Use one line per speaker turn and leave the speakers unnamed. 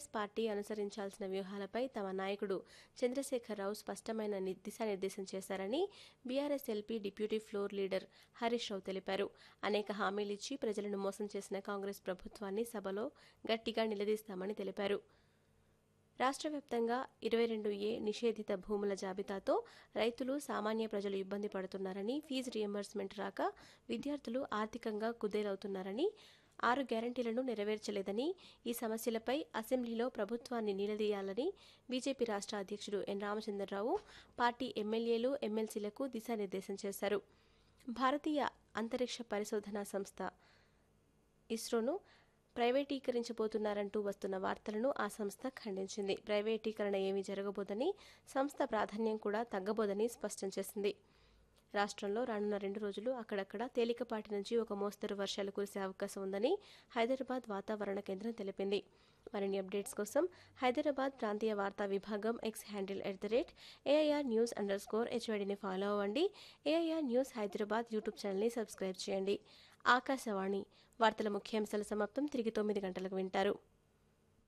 party అనుసరించాల్సిన వ్యూహాలపై తమ నాయకుడు చంద్రశేఖరరావు స్పష్టమైన ని- దిశానిర్దేశం చేశారని BRS LP deputy floor leader Harish Rao తెలిపారు అనేక హామీలిచ్చి ప్రజలను మోసం చేసిన కాంగ్రెస్ ప్రభుత్వాన్ని సభలో గట్టిగా నిలదీస్తామని తెలిపారు రాష్ట్ర వ్యాప్తంగా ఇరవై రెండు ఏ నిషేధిత భూముల జాబితాతో రైతులు సామాన్య ప్రజలు ఇబ్బంది పడుతున్నారని ఫీజు రియంబర్స్మెంట్ రాక విద్యార్థులు ఆర్థికంగా కుదేలవుతున్నారని ఆరు గ్యారంటీలను నెరవేర్చలేదని ఈ సమస్యలపై అసెంబ్లీలో ప్రభుత్వాన్ని నిలదీయాలని బీజేపీ రాష్ట్ర అధ్యక్షుడు ఎన్ రామచంద్రరావు పార్టీ ఎమ్మెల్యేలు ఎమ్మెల్సీలకు దిశానిర్దేశం చేశారు భారతీయ అంతరిక్ష పరిశోధనా సంస్థ ఇస్రోను ప్రైవేటీకరించబోతున్నారంటూ వస్తున్న వార్తలను ఆ సంస్థ ఖండించింది ప్రైవేటీకరణ ఏమీ జరగబోదని సంస్థ ప్రాధాన్యం కూడా తగ్గబోదని స్పష్టం చేసింది రాష్ట్రంలో రానున్న రెండు రోజులు అక్కడక్కడ తేలికపాటి నుంచి ఒక మోస్తరు వర్షాలు కురిసే అవకాశం ఉందని హైదరాబాద్ వాతావరణ కేంద్రం తెలిపింది మరిన్ని అప్డేట్స్ కోసం హైదరాబాద్ ప్రాంతీయ వార్తా విభాగం X handle at the rate AIR news underscore స్కోర్ హెచ్వైడిని ఫాలో అవ్వండి ఏఐఆర్ న్యూస్ హైదరాబాద్ యూట్యూబ్ ఛానల్ని సబ్స్క్రైబ్ చేయండి ఆకాశవాణి వార్తల ముఖ్యాంశాల సమాప్తం తిరిగి తొమ్మిది గంటలకు వింటారు